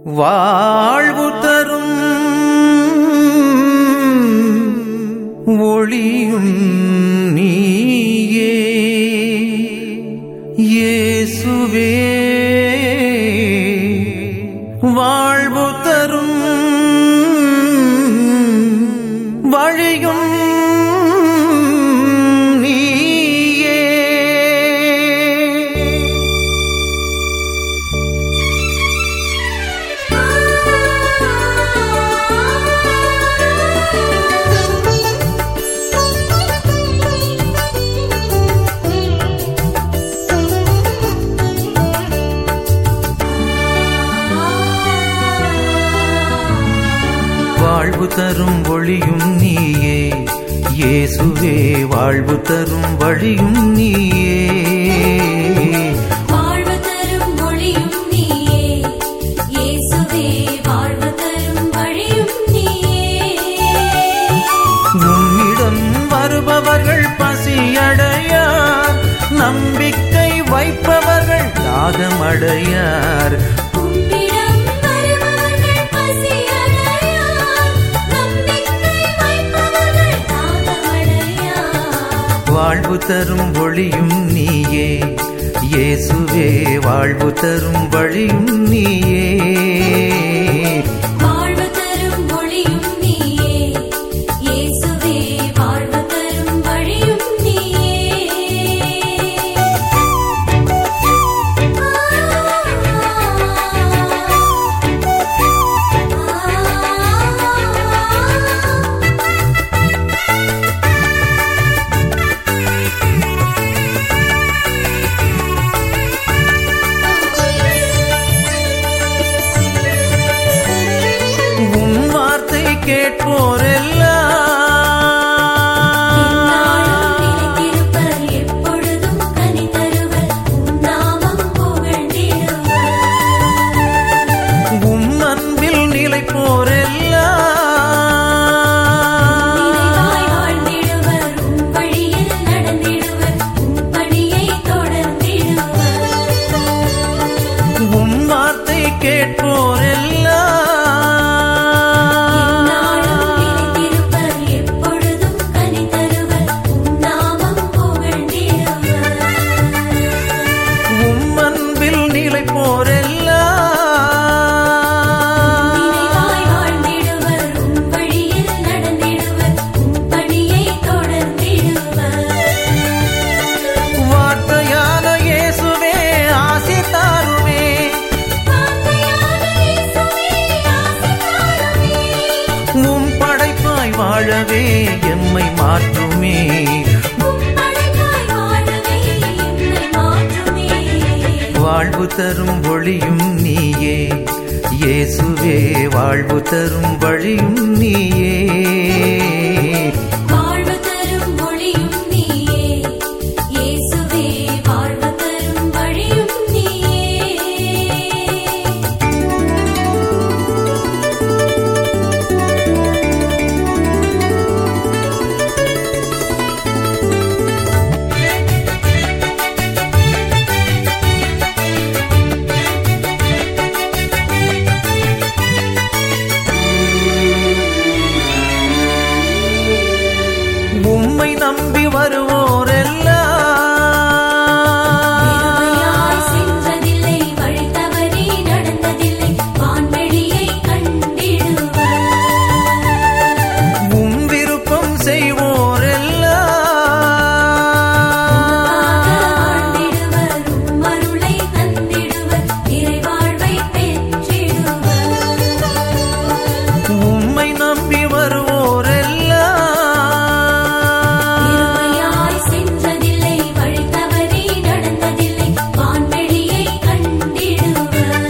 வாழ்வு தரும் ஒளியும் நீயே இயேசுவே வாழ்வு தரும் வழியும் நீயே வாழ்வு தரும் ஒளியும் நீயே இயேசுவே வாழ்வு தரும் வழியும் நீயே வாழ்வு தரும் ஒளியும் நீயே இயேசுவே வாழ்வு தரும் வழியும் நீயே உம்மிடம் வருபவர்கள் பசியடையார் நம்பிக்கை வைப்பவர்கள் தாகமடையார் உம்மிடம் வருபவர்கள் பசியடையார் நம்பிக்கை வைப்பவர்கள் தாகமடையார் வாழ்வு தரும் ஒளியும் நீயே இயேசுவே வாழ்வு தரும் வழியும் நீயே வாழ்வு தரும் ஒளியும் நீயே இயேசுவே வாழ்வு தரும் வழியும் நீயே உன் வார்த்தை கேட்போரெல்லாம் நாளும் நிலைத்திருப்பர் எப்பொழுதும் கனி தருவர் உம் நாமம் புகழ்ந்திடுவர் உம் அன்பில் நிலைப்போரெல்லாம் நினைவாய் வாழ்ந்திடுவர் உம் வழியில் நடந்திடுவர் உம் பணியை தொடர்ந்திடுவர் உம் வார்த்தை கேட்போரெல்லாம் நாளும் நிலைத்திருப்பர் எப்பொழுதும் கனி தருவர் உம் நாமம் புகழ்ந்திடுவர் உம் அன்பில் நிலைப்போரெல்லாம் நினைவாய் வாழ்ந்திடுவர் உம் வழியில் நடந்திடுவர் உம் பணியை தொடர்ந்திடுவர் வார்த்தையான இயேசுவே ஆசி தாருமே உம் படைப்பாய் வாழவே எம்மை மாற்றுமே வாழ்வு தரும் ஒளியும் நீயே இயேசுவே வாழ்வு தரும் வழியும் நீயே உம்மை நம்பி வருவோரெல்லாம் உம் விருப்பம் செய்வோரெல்லாம் உம்மை நம்பி வருவோரெல்லாம் இருமையாய் சென்றதில்லை வழி தவறி நடந்ததில்லை வான்வெளியை கண்டிடுவர்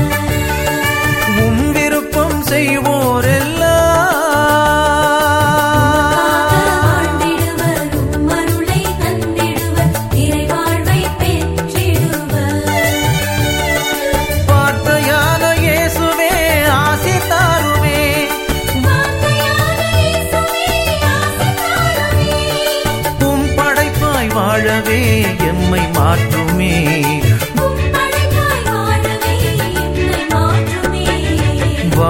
உம் விருப்பம் செய்வோரெல்லாம் வாழ்ந்திடுவர் உம்மருளை தந்திடுவர் நிறைவாழ்வை பெற்றிடுவர் வார்த்தையான இயேசுவே ஆசி தாருமே வார்த்தையான இயேசுவே ஆசி தாருமே. உம் படைப்பாய் வாழவே எம்மை மாற்றுமே உம் படைப்பாய் வாழவே எம்மை மாற்றுமே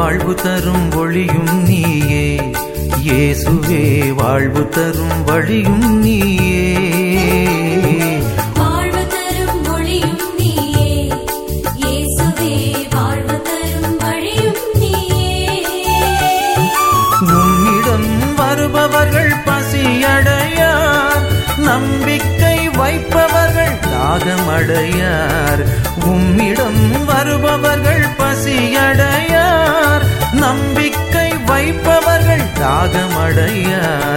வாழ்வு தரும் ஒளியும் நீயே இயேசுவே வாழ்வு தரும் வழியும் நீயே வாழ்வு தரும் ஒளியும் நீயே இயேசுவே வாழ்வு தரும் வழியும் நீயே உம்மிடம் வருபவர்கள் பசியடையார் நம்பிக்கை வைப்பவர்கள் தாகமடையார் உம்மிடம் வருபவர்கள் பசியடையார் நம்பிக்கை வைப்பவர்கள் தாகமடையார்